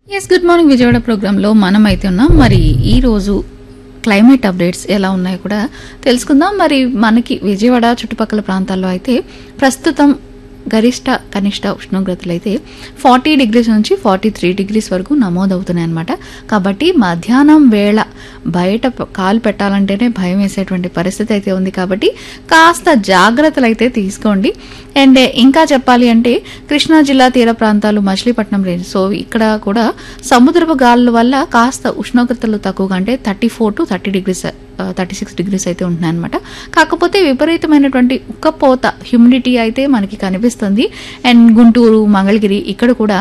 yes good morning Vijayawada ప్రోగ్రాంలో మనం అయితే ఉన్నాం మరి ఈ రోజు క్లైమేట్ అప్డేట్స్ ఎలా ఉన్నాయో కూడా తెలుసుకుందాం మరి మనకి విజయవాడ చుట్టుపక్కల ప్రాంతాల్లో అయితే ప్రస్తుతం గరిష్ట కనిష్ట ఉష్ణోగ్రతలు అయితే ఫార్టీ డిగ్రీస్ నుంచి ఫార్టీ త్రీ డిగ్రీస్ వరకు నమోదవుతున్నాయి అనమాట కాబట్టి మధ్యాహ్నం వేళ బయట ప- కాలు పెట్టాలంటేనే భయం వేసేటువంటి పరిస్థితి అయితే ఉంది కాబట్టి కాస్త జాగ్రత్తలు అయితే తీసుకోండి అండ్ ఇంకా చెప్పాలి అంటే కృష్ణా జిల్లా తీర ప్రాంతాలు మచిలీపట్నం రేంజ్ సో ఇక్కడ కూడా సముద్రపు గాలుల వల్ల కాస్త ఉష్ణోగ్రతలు తక్కువగా అంటే thirty four to thirty degrees thirty six degrees అయితే ఉంటున్నాయి అనమాట కాకపోతే విపరీతమైనటువంటి ఉక్కపోత హ్యూమిడిటీ అయితే మనకి కనిపిస్తుంది అండ్ గుంటూరు మంగళగిరి ఇక్కడ కూడా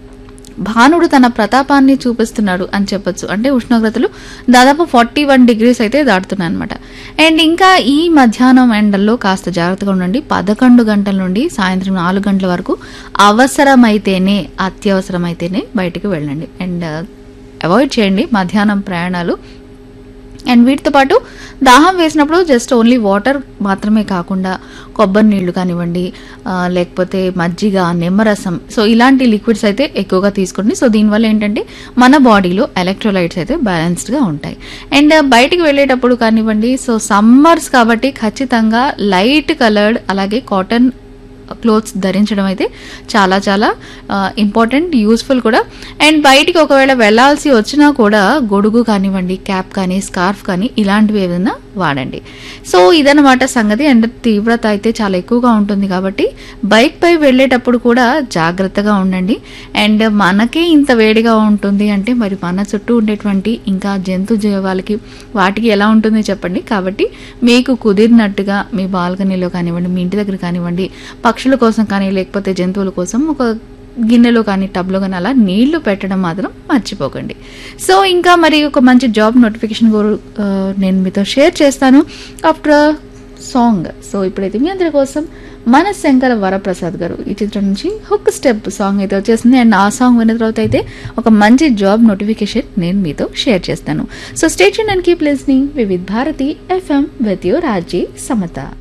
భానుడు తన ప్రతాపాన్ని చూపిస్తున్నాడు అని చెప్పొచ్చు అంటే ఉష్ణోగ్రతలు దాదాపు ఫార్టీ వన్ డిగ్రీస్ అయితే దాటుతున్నాయి అనమాట అండ్ ఇంకా ఈ మధ్యాహ్నం ఎండల్లో కాస్త జాగ్రత్తగా ఉండండి పదకొండు గంటల నుండి సాయంత్రం నాలుగు గంటల వరకు అవసరమైతేనే అత్యవసరమైతేనే బయటికి వెళ్ళండి అండ్ అవాయిడ్ చేయండి మధ్యాహ్నం ప్రయాణాలు అండ్ వీటితో పాటు దాహం వేసినప్పుడు జస్ట్ ఓన్లీ వాటర్ మాత్రమే కాకుండా కొబ్బరి నీళ్లు కానివ్వండి ఆ, లేకపోతే మజ్జిగ నిమ్మరసం సో ఇలాంటి లిక్విడ్స్ అయితే ఎక్కువగా తీసుకోండి సో దీనివల్ల ఏంటంటే మన బాడీలో ఎలక్ట్రోలైట్స్ అయితే బ్యాలెన్స్డ్గా ఉంటాయి అండ్ బయటికి వెళ్ళేటప్పుడు కానివ్వండి సో సమ్మర్స్ కాబట్టి ఖచ్చితంగా లైట్ కలర్డ్ అలాగే కాటన్ క్లోత్స్ ధరించడం అయితే చాలా చాలా ఇంపార్టెంట్ యూస్ఫుల్ కూడా అండ్ బయటికి ఒకవేళ వెళ్ళాల్సి వచ్చినా కూడా గొడుగు కానివ్వండి క్యాప్ కానీ స్కార్ఫ్ కానీ ఇలాంటివి ఏదైనా వాడండి సో ఇదన్నమాట సంగతి అండ్ తీవ్రత అయితే చాలా ఎక్కువగా ఉంటుంది కాబట్టి బైక్ పై వెళ్ళేటప్పుడు కూడా జాగ్రత్తగా ఉండండి అండ్ మనకే ఇంత వేడిగా ఉంటుంది అంటే మరి మన చుట్టూ ఉండేటువంటి ఇంకా జంతు జీవాలకి వాటికి ఎలా ఉంటుంది చెప్పండి కాబట్టి మీకు కుదిరినట్టుగా మీ బాల్కనీలో కానివ్వండి మీ ఇంటి దగ్గర కానివ్వండి పక్షుల కోసం కానీ లేకపోతే జంతువుల కోసం ఒక గిన్నెలో కానీ టబ్లో కానీ అలా నీళ్లు పెట్టడం మాత్రం మర్చిపోకండి సో ఇంకా మరి ఒక మంచి జాబ్ నోటిఫికేషన్ కూడా ఆ, నేను మీతో షేర్ చేస్తాను ఆఫ్టర్ సాంగ్ సో ఇప్పుడైతే మీ అందరి కోసం మన శంకర వరప్రసాద్ గారు ఈ చిత్రం నుంచి హుక్ స్టెప్ సాంగ్ అయితే వచ్చేసింది అండ్ ఆ సాంగ్ విన్న తర్వాత అయితే ఒక మంచి జాబ్ నోటిఫికేషన్ నేను మీతో షేర్ చేస్తాను so station and keep listening Vividh Bharati FM with your Raji Samata